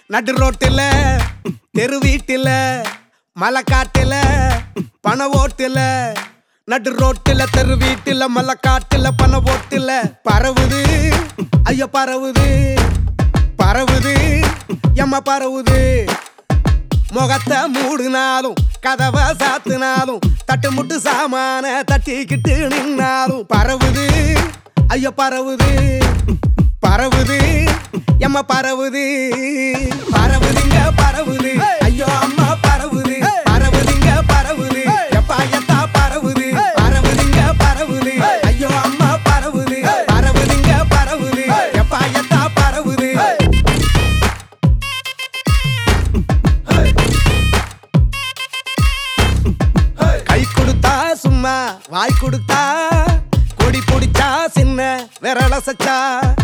நடு ரோட்டுல தெரு வீட்டுல மலை காட்டுல பண ஓட்டுல நடு ரோட்டுல தெரு வீட்டுல மலை காட்டுல பண ஓட்டுல பரவுது ஐயோ பரவுது பரவுது எம்ம பரவுது முகத்தை மூடினாலும் கதவை சாத்தினாலும் தட்டு முட்டு சாமான தட்டிக்கிட்டு நின்னாலும் பரவுது ஐயோ பரவுது பரவுது எம்ம பரவுது பரவுதுங்க பரவுது ஐயோ அம்மா பரவுது பரவுதுங்க பரவுது எப்பா எத்தா பரவுது பரவுதுங்க பரவுது ஐயோ அம்மா பரவுது பரவுதுங்க பரவுது எப்பா எத்தா பரவுது கை கொடுத்தா சும்மா வாய் கொடுத்தா கொடி பிடிச்சா சின்ன விரல சச்சா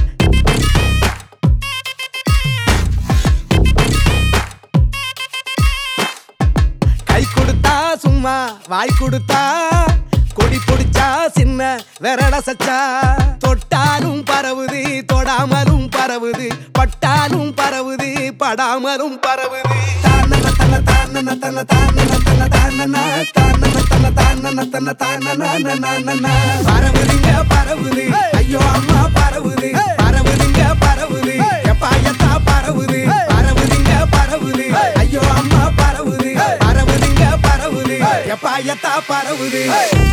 கை கொடுத்தா சும்மா வாய் கொடுத்தா கொடி பிடிச்சா சின்ன விரல சச்சா தொட்டாலும் பரவுது தொடாமலும் பரவுது பட்டாலும் பரவுது படாமலும் பரவுது தானன தன தானன தன தானன தன தானன தானன தன தானன தன தானன பரவுதுங்க பரவுது ஐயோ அம்மா பரவுது பரவுதுங்க பரவுது எப்பா எத்தா பரவுது பரவுதுங்க பரவுது ஐயோ அம்மா பரவுது பரவுதுங்க பரவுது எப்பா எத்தா பரவுது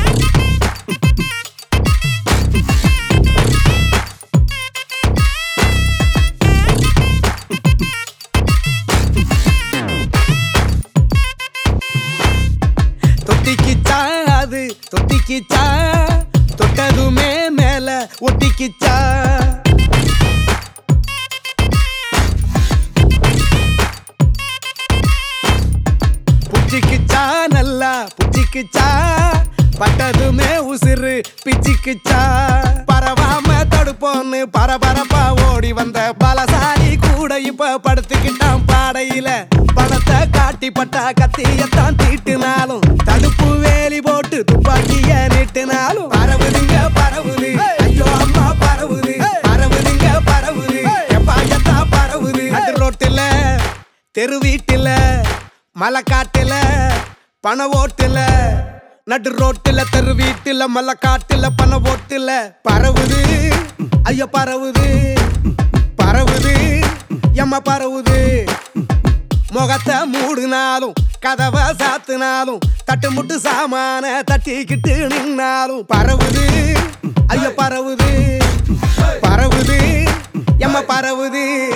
தொட்டிக்கிச்சா அது தொட்டிக்கிச்சா தொட்டதுமே மேல ஒட்டிக்கிச்சா புச்சிக்கிச்சா நல்லா புச்சிக்கிச்சா பட்டதுமே உசிறு பிச்சிக்கிச்சா பரவாம தடுப்போன்னு பரபரப்பா ஓடி வந்த பலசாலி கூட இப்ப படுத்துக்கிட்டான் பாடையில பணத்தை காட்டி பட்டா கத்தியத்தான் தீட்டினாலும் தடுப்பு வேலி போட்டு துப்பாக்கிய நீட்டினாலும் பரவுதுங்க பரவுது ஐயோ அம்மா பரவுது பரவுதுங்க பரவுது எப்பா எத்தா பரவுது நடு ரோட்டுல தெரு வீட்டுல மலை காட்டுல பண ஓட்டுல நடு ரோட்டுல தெரு வீட்டுல மலை காட்டுல பண ஓட்டுல பரவுது ஐயோ பரவுது பரவுது எம்ம பரவுது முகத்தை மூடினாலும் கதவை சாத்தினாலும் தட்டு முட்டு சாமான தட்டிக்கிட்டு நின்னாலும் பரவுது ஐயோ பரவுது பரவுது எம்ம பரவுது